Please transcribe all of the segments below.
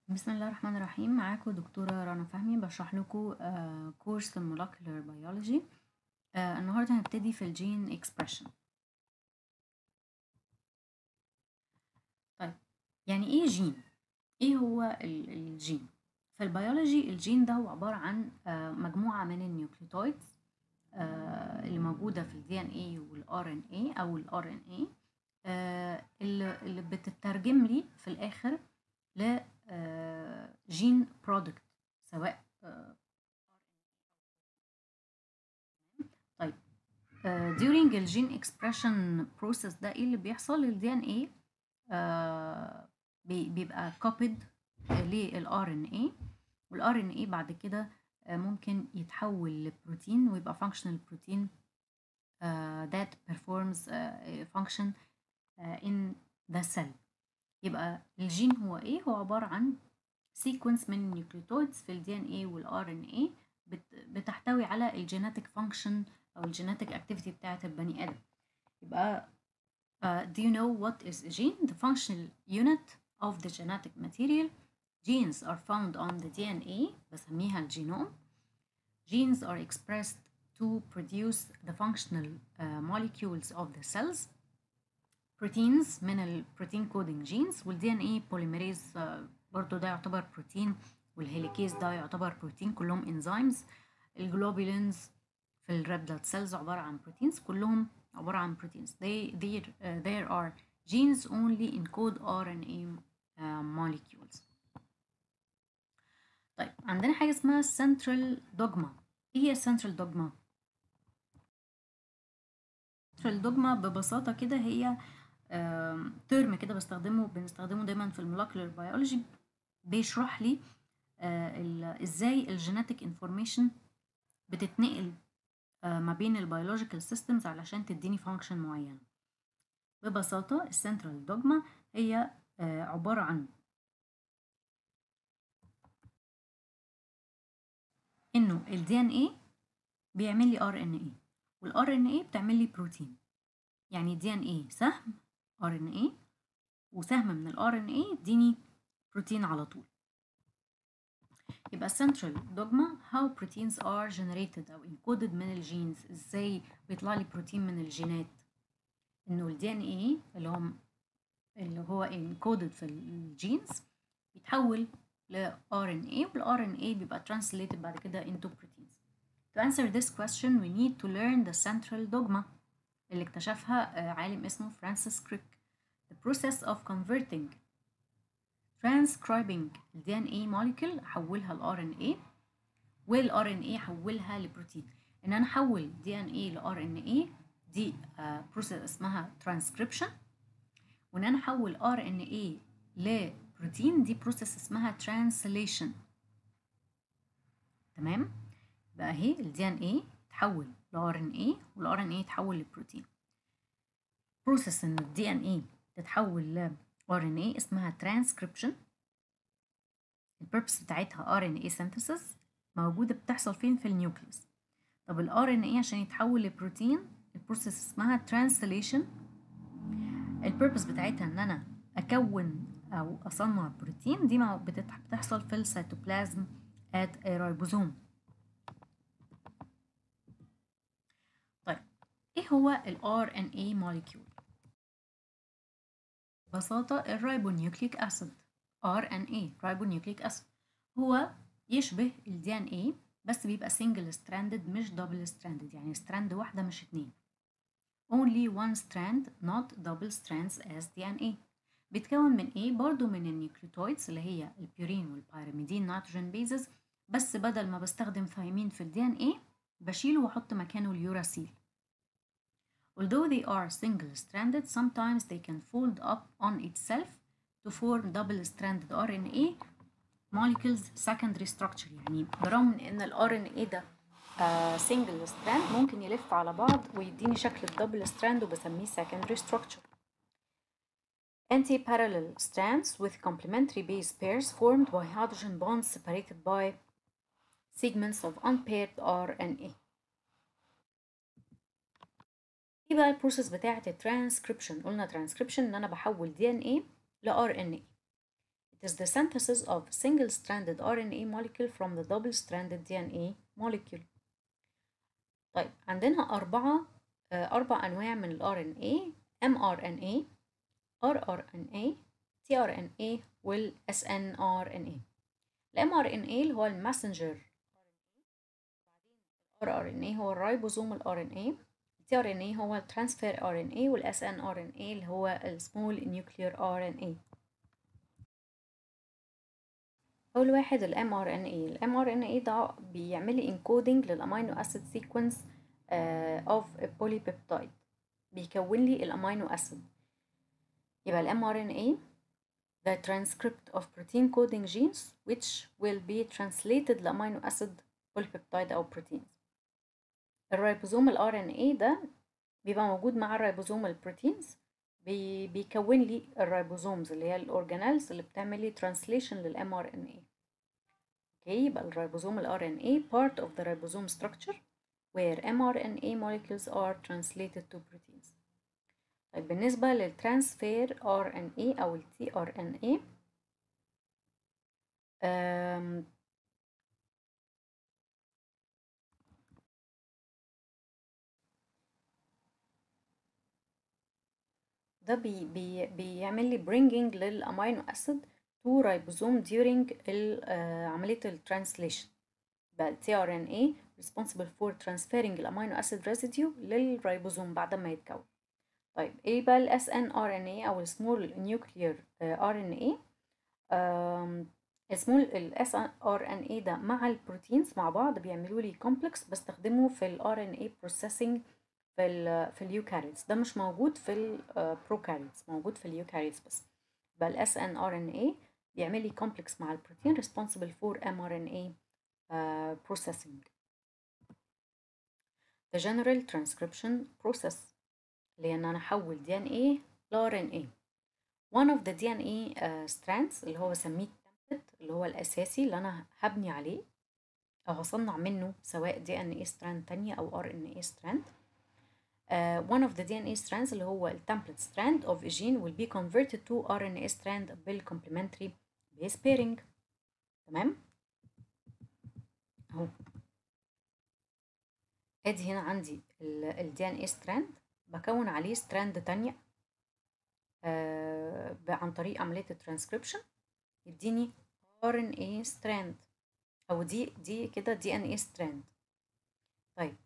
بسم الله الرحمن الرحيم معاكم دكتورة رنا فهمي بشرح لكم كورس المولكيولر بيولوجي النهارده هنبتدي في الجين اكسبريشن طيب يعني ايه جين ايه هو ال- الجين في البيولوجي الجين ده هو عبارة عن آه، مجموعة من النيوكليوتايدز آه، اللي موجودة في الدي ان اي والار ان اي او الار ان اي اللي اللي بتترجم لي في الاخر ل آه، جين برودكت سواء آه، طيب آه، during الجين اكسبريشن بروسيس ده ايه اللي بيحصل الدي ان ايه بيبقى copied للار ان اي والار ان اي بعد كده آه، ممكن يتحول لبروتين ويبقى functional protein آه، that performs آه، function آه، in the cell يبقى الجين هو ايه هو عبارة عن سيكونس من النيوكليوتيدز في الدي ان اي والار ان اي بتحتوي على الجيناتيك فانكشن او الجيناتيك اكتيفيتي بتاعه البني ادم يبقى uh, do you know what is a gene the functional unit of the genetic material genes are found on the DNA بسميها الجينوم genes are expressed to produce the functional uh, molecules of the cells proteins من البروتين كودينج جينز والدي ان اي بوليميريز برضو ده يعتبر بروتين والهيليكيز ده يعتبر بروتين كلهم انزيمز الجلوبولينز في الريد بلاد سيلز عبارة عن بروتينز كلهم عبارة عن بروتينز they there, uh, there are genes only encode RNA uh, molecules طيب عندنا حاجة اسمها central dogma ايه هي central dogma central dogma ببساطة كده هي ترم كده بستخدمه بنستخدمه دايما في المولكيولر بيولوجي بيشرح لي آه، ال- ازاي الجيناتيك انفورميشن بتتنقل آه، ما بين البيولوجيكال سيستمز علشان تديني فانكشن معينه ببساطه السنترال دوجما هي آه، عباره عن انه الدي ان اي بيعمل لي ار ان اي والار ان اي بتعمل لي بروتين يعني دي ان اي سهم ار ان اي وسهم من الار ان اي يديني بروتين على طول يبقى central dogma how proteins are generated أو encoded من الجينز ازاي بيطلع لي بروتين من الجينات انه ال DNA اللي هو اللي هو encoded في الجينز بيتحول ل RNA وال RNA بيبقى translated بعد كده into proteins to answer this question we need to learn the central dogma اللي اكتشفها آه، عالم اسمه فرانسيس كريك the process of converting transcribing ال DNA molecule احولها ل RNA وال RNA احولها لبروتين ان انا احول DNA ل RNA دي بروسيس اسمها transcription وان انا احول RNA لبروتين دي بروسيس اسمها translation تمام بقى اهي ال DNA تحول ل RNA وال RNA يتحول لبروتين بروسيس ان ال DNA تتحول ل RNA اسمها transcription البيربس بتاعتها RNA synthesis موجودة بتحصل فين في النيوكليوس طب ال RNA عشان يتحول لبروتين البروسيس اسمها translation البيربس بتاعتها ان انا اكون او اصنع بروتين دي ما بتت- بتحصل في السيتوبلازم at a ribosome طيب ايه هو ال RNA molecule ببساطة الريبونيوكليك أسيد RNA ريبونيوكليك أسيد هو يشبه ال DNA بس بيبقى single stranded مش double stranded يعني strand واحدة مش اتنين only one strand not double strands as DNA بيتكون من ايه؟ برضو من النيوكليوتويدز اللي هي البيورين والبيراميدين نيتروجين بيزز بس بدل ما بستخدم ثايمين في الدي ان ايه بشيله واحط مكانه اليوراسيل Although they are single-stranded, sometimes they can fold up on itself to form double-stranded RNA molecules secondary structure يعني برغم من ان ال RNA ده uh, single strand ممكن يلف على بعض ويديني شكل الدبل strand وبسميه secondary structure. Anti-parallel strands with complementary base pairs formed by hydrogen bonds separated by segments of unpaired RNA. ايه بقى البروسيس بتاعة الترانسكريبشن قلنا ترانسكريبشن ان انا بحول دي ان ايه ل ار ان ايه It is the synthesis of single-stranded RNA molecule from the double-stranded DNA molecule. طيب عندنا أربعة آه، أربع أنواع من ال RNA mRNA rRNA tRNA وال snRNA ال mRNA اللي هو الماسنجر rRNA هو الرايبوزوم ال RNA tRNA هو الترانسفير RNA وال snRNA اللي هو السمول نيوكلير RNA أول واحد ال mRNA ال mRNA ده بيعمل لي encoding للأمينو أسيد sequence uh, of a polypeptide بيكون لي الأمينو أسيد يبقى ال mRNA the transcript of protein coding genes which will be translated لأمينو أسيد polypeptide أو proteins الريبوزوم ال RNA ده بيبقى موجود مع الريبوزوم البروتينز بي بيكون لي الريبوزومز اللي هي الاورجانيلز اللي بتعمل لي ترانسليشن للام ار ان اي اوكي يبقى الريبوزوم ال ار ان اي part of the ribosome structure where mRNA molecules are translated to proteins طيب بالنسبة للترانسفير RNA أو ال tRNA أم ده بي بي بيعمل لي bringing للامينو اسيد to ribosome during ال, آه عملية الترانسليشن بقى ال tRNA responsible for transferring الامينو اسيد residue للريبوزوم بعد ما يتكون طيب ايه بقى ال snRNA او السمول نيوكلير RNA السمول ال snRNA ده مع البروتينز مع بعض بيعملوا لي كومبلكس بستخدمه في ال RNA processing في ال في اليوكاريوتس ده مش موجود في البروكاريوتس موجود في اليوكاريوتس بس يبقى ال snRNA بيعمل لي كومبلكس مع البروتين responsible for mRNA uh, processing the general transcription process اللي هي ان انا احول DNA ل RNA one of the DNA uh, strands اللي هو بسميه template اللي هو الاساسي اللي انا هبني عليه او هصنع منه سواء DNA strand تانية او RNA strand Uh, one of the DNA strands اللي هو ال template strand of a gene will be converted to RNA strand بالcomplementary base pairing تمام اهو ادي هنا عندي ال DNA strand بكون عليه strand تانية uh, عن طريق عملية الترانسكريبشن يديني RNA strand او دي دي كده DNA strand طيب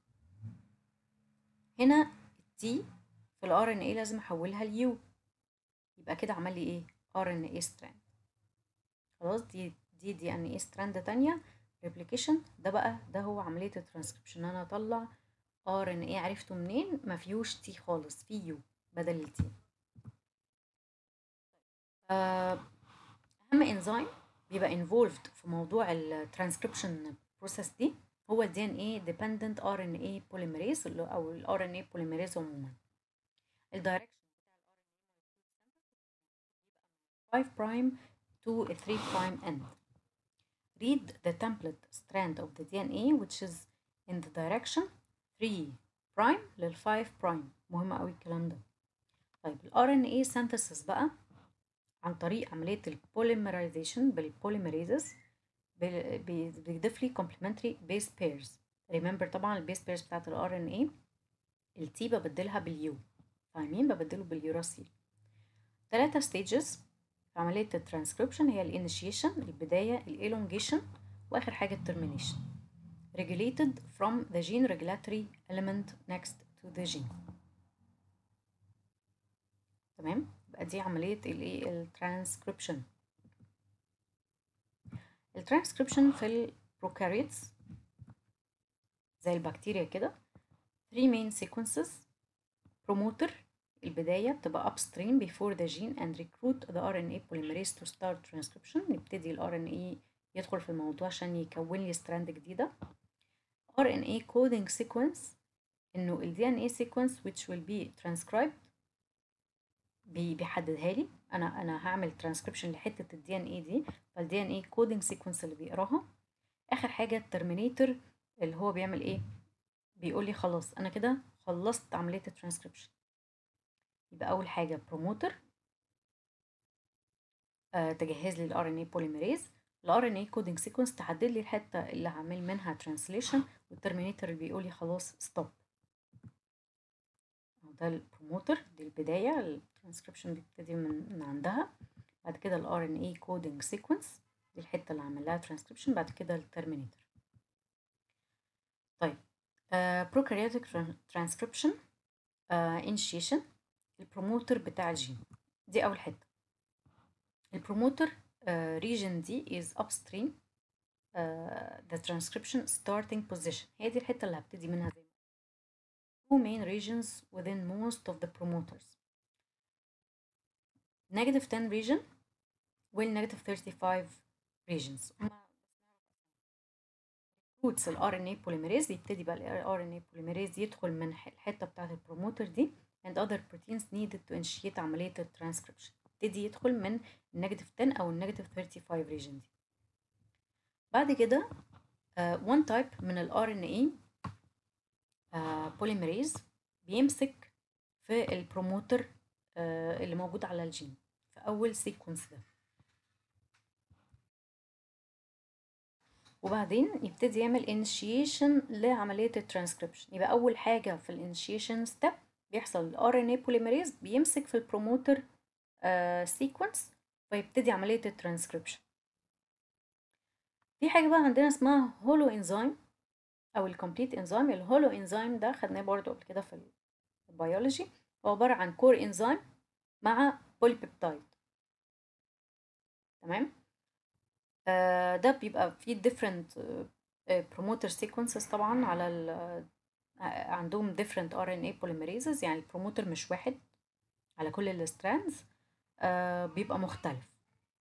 هنا التي في ال RNA لازم احولها ليو يبقى كده عمل لي ايه RNA strand خلاص دي دي دي ان ايه ستراند تانية ريبليكيشن ده بقى ده هو عملية الترانسكريبشن انا اطلع RNA عرفته منين ما فيهوش تي خالص في يو بدل التي آه اهم انزيم بيبقى involved في موضوع الترانسكريبشن بروسيس دي هو ال DNA dependent RNA polymerase أو ال RNA polymerase عموما الدايركشن بتاع ال RNA 5 prime to a 3 prime end read the template strand of the DNA which is in the direction 3 prime لل 5 prime مهم قوي الكلام ده طيب ال RNA synthesis بقى عن طريق عملية البوليمرايزيشن بالبوليمريزز بيضيف لي complementary base pairs remember طبعا البيس pairs بتاعت ال RNA التي ببدلها باليو فاهمين ببدله باليوراسيل ثلاثة stages في عملية الترانسكريبشن هي الانيشيشن البداية الالونجيشن واخر حاجة الترمينيشن regulated from the gene regulatory element next to the gene تمام يبقى دي عملية الايه الترانسكريبشن الترانسكريبشن في البروكاريوتس زي البكتيريا كده 3 main sequences promoter البداية بتبقى upstream before the gene and recruit the RNA polymerase to start transcription يبتدي ال RNA يدخل في الموضوع عشان يكون لي ستراند جديدة RNA coding sequence إنه ال DNA sequence which will be transcribed بيحددها لي انا انا هعمل ترانسكريبشن لحته الدي ان اي دي فالدي ان اي كودنج سيكونس اللي بيقراها اخر حاجه الترمينيتور اللي هو بيعمل ايه بيقول لي خلاص انا كده خلصت عمليه الترانسكريبشن يبقى اول حاجه بروموتر آه تجهز لي الار ان اي بوليميريز الار ان اي كودنج سيكونس تحدد لي الحته اللي هعمل منها ترانسليشن والترمينيتور اللي بيقول لي خلاص ستوب ده البروموتر دي البدايه الترانسكريبشن بيبتدي من, من عندها بعد كده الار ان اي كودنج سيكونس دي الحته اللي عمل لها ترانسكريبشن بعد كده الترمينيتور طيب بروكاريوتيك ترانسكريبشن انيشيشن البروموتر بتاع الجين دي اول حته البروموتر ريجن دي is upstream uh, the transcription starting position هي دي الحته اللي هبتدي منها زي two main regions within most of the promoters negative 10 region وال negative 35 regions روتس ال RNA polymerase بيبتدي بقى ال RNA polymerase يدخل من الحتة بتاعة البروموتر دي and other proteins needed to initiate عملية الترانسكريبشن يبتدي يدخل من النيجاتيف 10 أو النيجاتيف 35 region دي بعد كده uh, one type من ال RNA uh, polymerase بيمسك في البروموتر uh, اللي موجود على الجين في أول سيكونس ده وبعدين يبتدي يعمل initiation لعملية الترانسكريبشن يبقى أول حاجة في الانيشيشن ستيب بيحصل ال RNA polymerase بيمسك في البروموتر سيكونس فيبتدي عملية الترانسكريبشن في حاجة بقى عندنا اسمها هولو انزيم أو الكومبليت انزيم الهولو انزيم ده خدناه برضو قبل كده في البيولوجي هو عبارة عن كور انزيم مع بوليبيبتايد تمام آه ده بيبقى فيه different promoter sequences طبعا على ال عندهم different RNA polymerases يعني البروموتر مش واحد على كل الستراندز آه بيبقى مختلف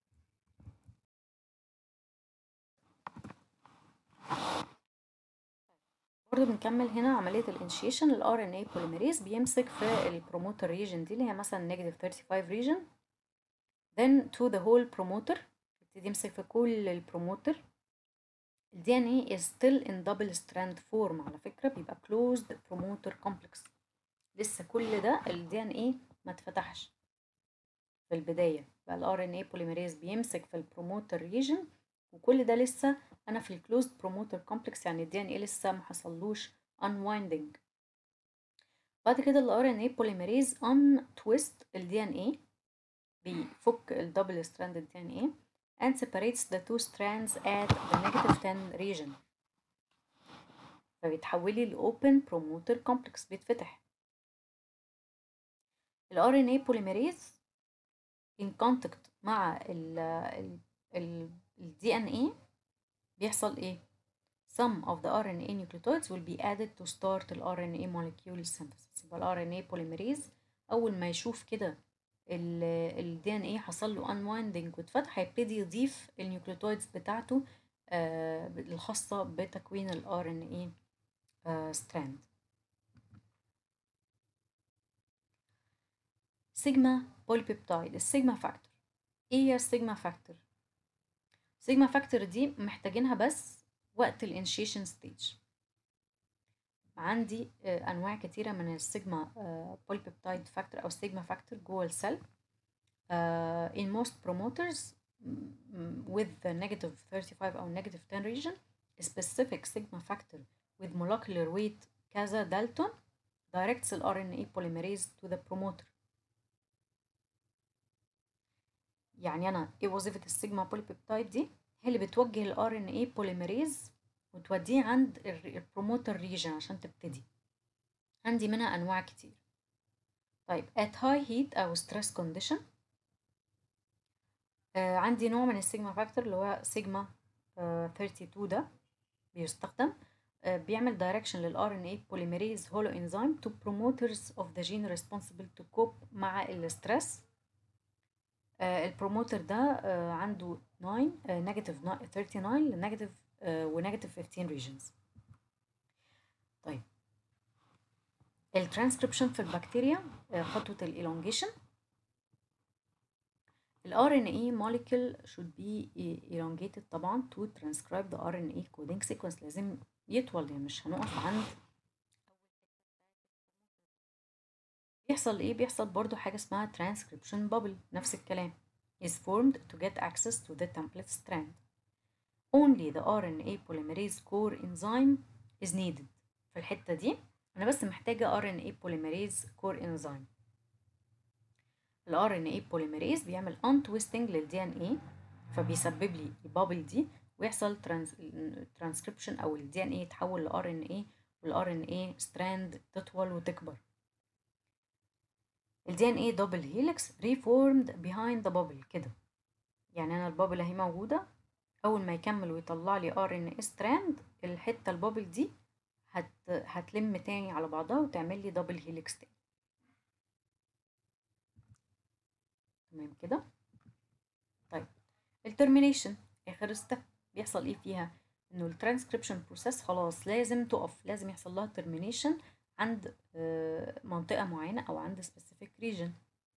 برضه بنكمل هنا عملية الانشيشن ال RNA polymerase بيمسك في البروموتر ريجن دي اللي هي مثلا negative 35 region then to the whole promoter يبتدي يمسك في كل البروموتر ال DNA is still in double strand form على فكرة بيبقى closed promoter complex لسه كل ده ال DNA ما اتفتحش في البداية بقى ال RNA polymerase بيمسك في البروموتر region وكل ده لسه أنا في ال closed promoter complex يعني ال DNA لسه ما حصلوش unwinding بعد كده ال RNA polymerase untwist ال DNA بيفك ال double stranded DNA and separates the two strands at the negative 10 region فبيتحولي ل open promoter complex بيتفتح ال RNA polymerase in contact مع ال ال ال ال DNA بيحصل ايه؟ Some of the RNA nucleotides will be added to start ال RNA molecule synthesis يبقى ال RNA polymerase أول ما يشوف كده ال دي ان ايه حصل له unwinding واتفتح هيبتدي يضيف النيوكليوتايدز بتاعته آه الخاصة بتكوين ال RNA آه ستراند سيجما بوليبيبتايد السيجما فاكتور ايه هي السيجما فاكتور السيجما فاكتور دي محتاجينها بس وقت الانشيشن ستيج عندي آه انواع كتيره من السيجما آه بوليبيبتايد فاكتور او سيجما فاكتور جوه السيل uh, in most promoters with the negative 35 او negative 10 region a specific sigma factor with molecular weight كذا دالتون directs ال RNA polymerase to the promoter يعني انا ايه وظيفه السيجما بوليبيبتايد دي هي اللي بتوجه ال RNA polymerase وتوديه عند البروموتر ريجن عشان تبتدي عندي منها انواع كتير طيب at high heat او stress condition آه عندي نوع من السيجما فاكتور اللي هو سيجما آه 32 ده بيستخدم آه بيعمل دايركشن لل RNA polymerase holo enzyme to promoters of the gene responsible to cope مع الستريس البروموتر ده آه عنده 9 نيجاتيف 39 لنيجاتيف ونيجاتيف 15 ريجنز طيب الترانسكريبشن في البكتيريا آه خطوة الإلونجيشن ال RNA molecule should be elongated طبعا to transcribe the RNA coding sequence لازم يطول يعني مش هنقف عند بيحصل ايه بيحصل برضو حاجة اسمها transcription bubble نفس الكلام is formed to get access to the template strand. Only the RNA polymerase core enzyme is needed. في الحتة دي أنا بس محتاجة RNA polymerase core enzyme. ال RNA polymerase بيعمل untwisting لل DNA فبيسبب لي البابل دي ويحصل ترانسكريبشن أو ال DNA يتحول ل RNA وال RNA strand تطول وتكبر. ال DNA double helix reformed behind the bubble كده يعني أنا البابل أهي موجودة أول ما يكمل ويطلع لي RNA strand الحتة البابل دي هت... هتلم تاني على بعضها وتعمل لي دبل هيليكس تاني تمام كده طيب الترمينيشن اخر ستيب بيحصل ايه فيها انه الترانسكريبشن بروسيس خلاص لازم تقف لازم يحصل لها ترمينيشن عند منطقه معينه او عند سبيسيفيك ريجن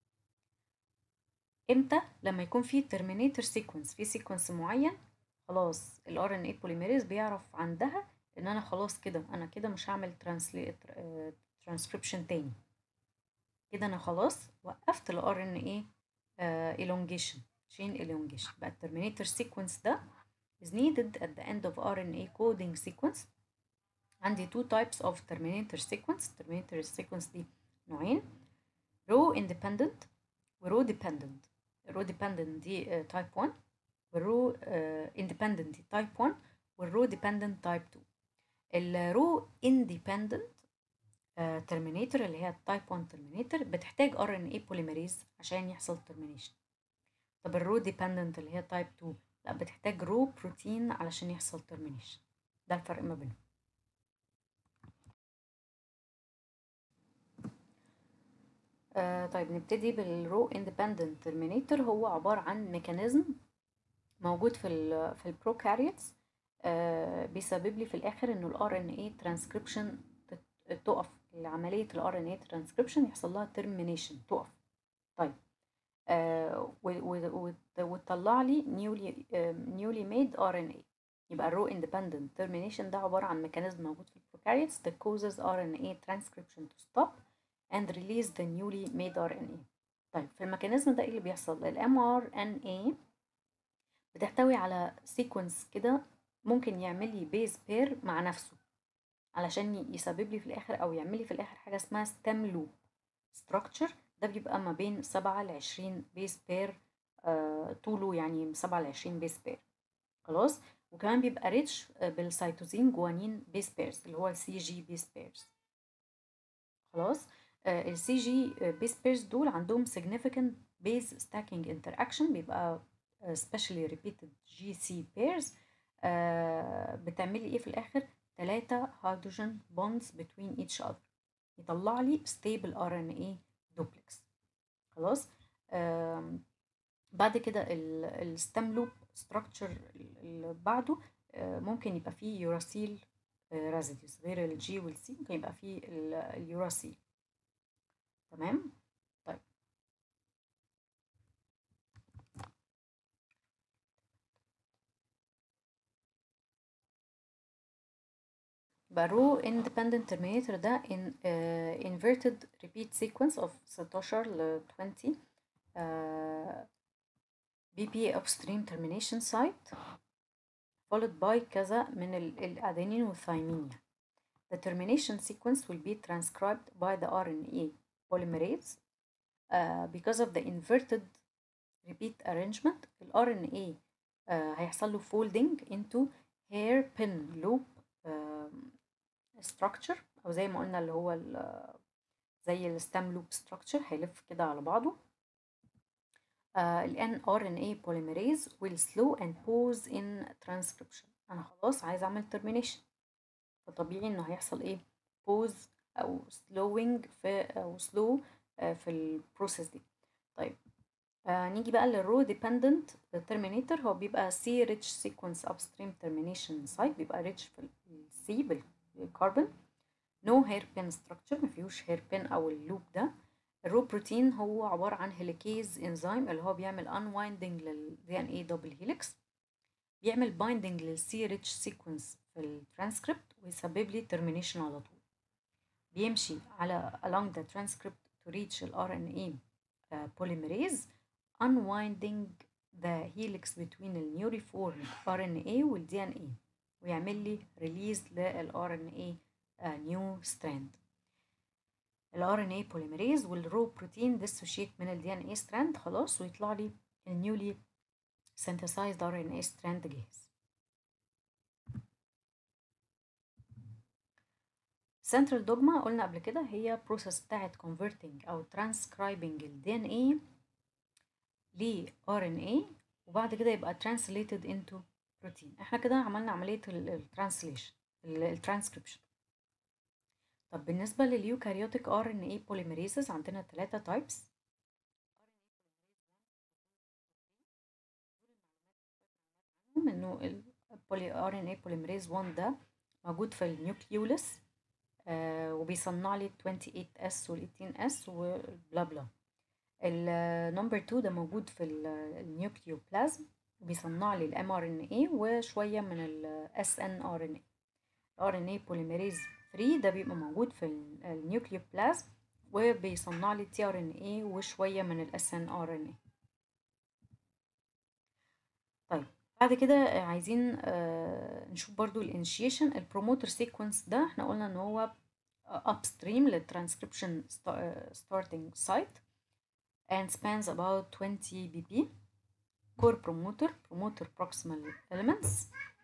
امتى لما يكون في ترمينيتور سيكونس في سيكونس معين خلاص الار ان اي بوليميريز بيعرف عندها ان انا خلاص كده انا كده مش هعمل ترانسكريبشن تاني كده انا خلاص وقفت الار ان اي elongation chain elongation بقى الترمينيتور سيكونس ده is needed at the end of RNA coding sequence عندي two types of terminator sequence terminator sequence دي نوعين row independent و row dependent row dependent دي uh, type 1 والrow uh, independent دي type 1 والrow dependent type 2 الرو independent uh, terminator اللي هي type 1 terminator بتحتاج RNA polymerase عشان يحصل termination طب الرو dependent اللي هي type 2 لا بتحتاج رو بروتين علشان يحصل termination ده الفرق ما بينهم آه طيب نبتدي بالرو independent terminator هو عبارة عن ميكانيزم موجود في ال في البروكاريوتس آه بيسبب لي في الاخر انه الار ان اي ترانسكريبشن تقف عمليه الار ان اي ترانسكريبشن يحصل لها ترمينيشن تقف طيب آه وتطلع لي نيولي نيولي ميد ار ان اي يبقى الرو اندبندنت ترمينيشن ده عباره عن ميكانيزم موجود في البروكاريوتس that causes RNA transcription to stop and release the newly made RNA طيب في الميكانيزم ده ايه اللي بيحصل الام ار ان اي بتحتوي على سيكونس كده ممكن يعمل لي بيز بير مع نفسه علشان يسبب لي في الاخر او يعمل لي في الاخر حاجه اسمها ستيم لوب ستراكشر ده بيبقى ما بين سبعة لعشرين بيز بير آه طوله يعني سبعة لعشرين بيز بير خلاص وكمان بيبقى ريتش بالسيتوزين جوانين بيز بيرز اللي هو السي جي بيز بيرز خلاص آه السي جي بيز بيرز دول عندهم significant base stacking interaction بيبقى especially repeated GC pairs آه بتعمل لي ايه في الاخر ثلاثة هيدروجين bonds between each other يطلع لي stable RNA duplex خلاص آه بعد كده الستام لوب structure اللي بعده آه ممكن يبقى فيه يوراسيل ريزيديوز غير الجي والسي ممكن يبقى فيه اليوراسيل تمام يبقى رو independent terminator ده in uh, inverted repeat sequence of 16 ل 20 uh, BP upstream termination site followed by كذا من الأدينين والثايمين The termination sequence will be transcribed by the RNA polymerase uh, because of the inverted repeat arrangement ال RNA uh, هيحصل له folding into hairpin loop uh, structure او زي ما قلنا اللي هو زي الستام لوب structure هيلف كده على بعضه ال nRNA polymerase will slow and pause in transcription انا خلاص عايز اعمل termination فطبيعي انه هيحصل ايه pause او slowing في او slow في البروسيس دي طيب آه نيجي بقى للرو dependent terminator هو بيبقى C rich sequence upstream termination site بيبقى rich في السي بالكربون no hairpin structure مفيهوش hairpin او اللوب ده الرو بروتين هو عبارة عن هيليكيز انزيم اللي هو بيعمل unwinding لل DNA double helix بيعمل binding لل C rich sequence في الترانسكريبت ويسبب لي termination على طول بيمشي على along the transcript to reach ال RNA uh, polymerase unwinding the helix between النيوريفورم RNA وال DNA ويعمل لي ريليز لل RNA نيو ستراند ال RNA polymerase والرو بروتين dissociate من ال DNA strand خلاص ويطلع لي النيولي synthesized RNA strand جاهز central dogma قلنا قبل كده هي process بتاعت converting أو transcribing ال DNA ل RNA وبعد كده يبقى translated into protein احنا كده عملنا عملية ال translation ال transcription طب بالنسبة لليوكاريوتيك RNA polymerases عندنا ثلاثة types انه ال RNA polymerase 1 ده موجود في النيوكليولس آه وبيصنع لي 28S وال 18S وبلا بلا النمبر 2 ده موجود في النيوكليوبلازم وبيصنع لي الام ار ان اي وشويه من الاس ان ار ان اي ار ان اي بوليميريز 3 ده بيبقى موجود في النيوكليوبلازم وبيصنع لي تي ار ان اي وشويه من الاس ان ار ان اي طيب بعد كده عايزين آه نشوف برضو الانيشيشن البروموتر سيكونس ده احنا قلنا ان هو upstream للترانسكريبشن starting site and spans about 20 pp core promoter promoter proximal elements